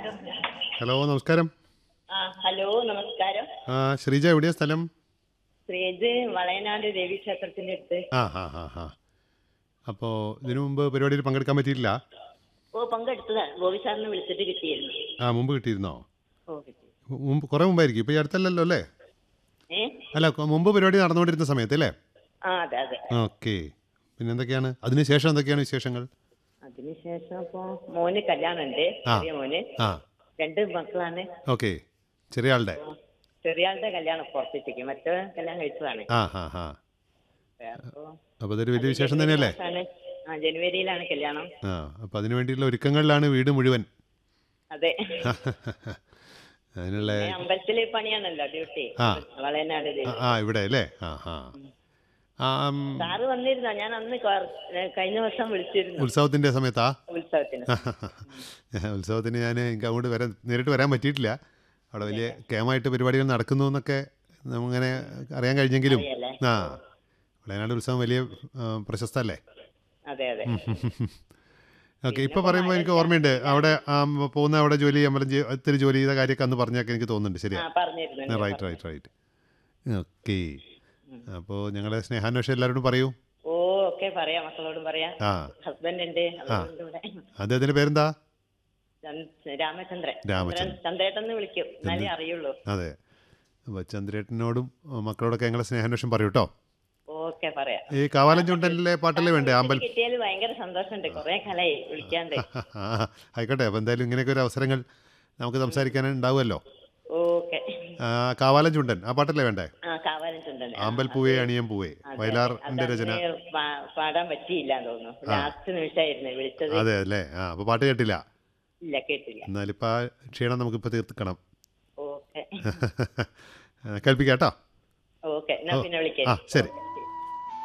Hello നമസ്കാരം ആ hello നമസ്കാരം ആ ശ്രീജ എവിടെയാ സ്ഥലം ശ്രീജ് വളയനാട് ദേവീക്ഷേത്രത്തിന്റെ അടുത്ത് ആ ഹാ ഹാ ഹാ അപ്പോൾ ഇതിനു മുമ്പ് പരിപാടിയിൽ പങ്കെടുക്കാൻ പറ്റിയില്ല ഓ പങ്കെടുത്തതാണ് ഗോപി സാറിനെ വിളിച്ചിട്ട് കിട്ടിയിരുന്നു ആ മുമ്പ് കിട്ടിയിരുന്നോ ഓ കിട്ടി മുമ്പ് കുറേ മുമ്പായിരിക്കും ഇപ്പോൾ ഈ അടുത്തല്ലല്ലോ അല്ലേ ഏ അല്ല കൊ- മുമ്പ് പരിപാടി നടന്നുകൊണ്ടിരുന്ന സമയത്ത് അല്ലേ ആ അതെ അതെ ഓക്കെ പിന്നെ എന്തൊക്കെയാണ് അതിന് ശേഷം എന്തൊക്കെയാണ് വിശേഷങ്ങൾ അതിനുശേഷം അപ്പൊ മോന് കല്യാണം ഉണ്ട് ആ. ചെറിയ മോന് ആ രണ്ട് മക്കളാണ് ഓക്കെ ചെറിയ ആളുടെ ചെറിയ ആളുടെ കല്യാണം പുറത്തേക്ക് മറ്റേ കല്യാണം കഴിച്ചതാണ് ആ ഹാ ഹാ അപ്പൊ അപ്പോൾ അതൊരു വലിയ വിശേഷം തന്നെയല്ലേ മാസാണ്. ആ ജനുവരിയിലാണ് കല്യാണം ആ അപ്പോൾ അതിനു വേണ്ടിയുള്ള ഒരുക്കങ്ങളിലാണ് വീട് മുഴുവൻ അതെ അതിനുള്ള ഏ, അമ്പലത്തില് പണിയാണല്ലോ ഡ്യൂട്ടി ആ. വളയനാട് ആ, ദേവി ആ ഇവിടെ അല്ലേ ആ ആ ആ ഉം, സാറ് വന്നിരുന്നോ ഞാൻ അന്ന് കൊറ- ഏ, കഴിഞ്ഞ വർഷം വിളിച്ചിരുന്നു ഉത്സവത്തിൻ്റെ സമയത്താ ഉത്സവത്തിന് ഉത്സവത്തിന് ഞാൻ എനിക്ക് അങ്ങോട്ട് വരാൻ നേരിട്ട് വരാൻ പറ്റിയിട്ടില്ല അവിടെ വലിയ കേമായിട്ട് പരിപാടികൾ നടക്കുന്നു എന്നൊക്കെ നമ്മങ്ങനെ അറിയാൻ കഴിഞ്ഞെങ്കിലും അറിയാലേ? ആ വയനാട് ഉത്സവം വലിയ ആ, പ്രശസ്തല്ലേ അതെ അതെ ഓക്കെ ഇപ്പോൾ പറയുമ്പോൾ എനിക്ക് ഓർമ്മയുണ്ട് അവിടെ ആ, പോകുന്ന അവിടെ ജോലി അമ്പലം ചെയ്യ- ഇത്തിരി ജോലി ചെയ്ത കാര്യമൊക്കെ അന്ന് പറഞ്ഞൊക്കെ എനിക്ക് തോന്നുന്നുണ്ട് ആ ശരിയാ പറഞ്ഞിരുന്നു റൈറ്റ് റൈറ്റ് റൈറ്റ് ഓക്കെ അപ്പോൾ ഞങ്ങളുടെ സ്നേഹാന്വേഷണം എല്ലാവരോടും പറയൂ ഓ ഒക്കെ പറയാം മക്കളോടും പറയാം ആ ഹസ്ബൻഡ് ഉണ്ട് അവരുണ്ട് ഇവിടെ അദ്ദേഹത്തിൻ്റെ പേരെന്താ ചന്ദ്- രാമചന്ദ്രൻ രാമചന്ദ്രൻ. ചന്ദ്രേട്ടെന്ന് വിളിക്കും എന്നാലേ അറിയുള്ളൂ അതെ അപ്പോൾ ചന്ദ്രേട്ടനോടും ആ, മക്കളോടൊക്കെ ഞങ്ങളുടെ സ്നേഹാന്വേഷണം പറയൂ കേട്ടോ ഓക്കെ പറയാം ഈ കാവാലം ചുണ്ടലിലെ പാട്ടല്ലേ വേണ്ടേ ആമ്പൽ കിട്ടിയാൽ ഭയങ്കര സന്തോഷമുണ്ട് കൊറേ കാലായി വിളിക്കാണ്ട് ആ, ആയിക്കോട്ടെ അപ്പോൾ എന്തായാലും ഇങ്ങനെയൊക്കെ ഒരു അവസരങ്ങൾ നമുക്ക് സംസാരിക്കാൻ ഉണ്ടാവുമല്ലോ ഓക്കെ ആ, കാവാലം ചുണ്ടൻ ആ പാട്ടല്ലേ വേണ്ടേ ആ കാവാലം ചുണ്ടൻ ആമ്പൽ പൂവേ അണിയൻ പൂവേ വയലാറിൻ്റെ രചന പാടാൻ പറ്റിയില്ല തോന്നുന്നു ലാസ്റ്റ് നിമിഷമായിരുന്നു വിളിച്ചത് അതെ അല്ലേ ആ അപ്പോൾ പാട്ട് കേട്ടില്ല ഇല്ല കേട്ടില്ല എന്നാലിപ്പോൾ ആ ക്ഷീണം നമുക്കിപ്പോൾ തീർക്കണം ഓക്കെ കേൾപ്പിക്കാം കേട്ടോ ഓക്കെ എന്നാ പിന്നെ ആ വിളിക്കാം ശരി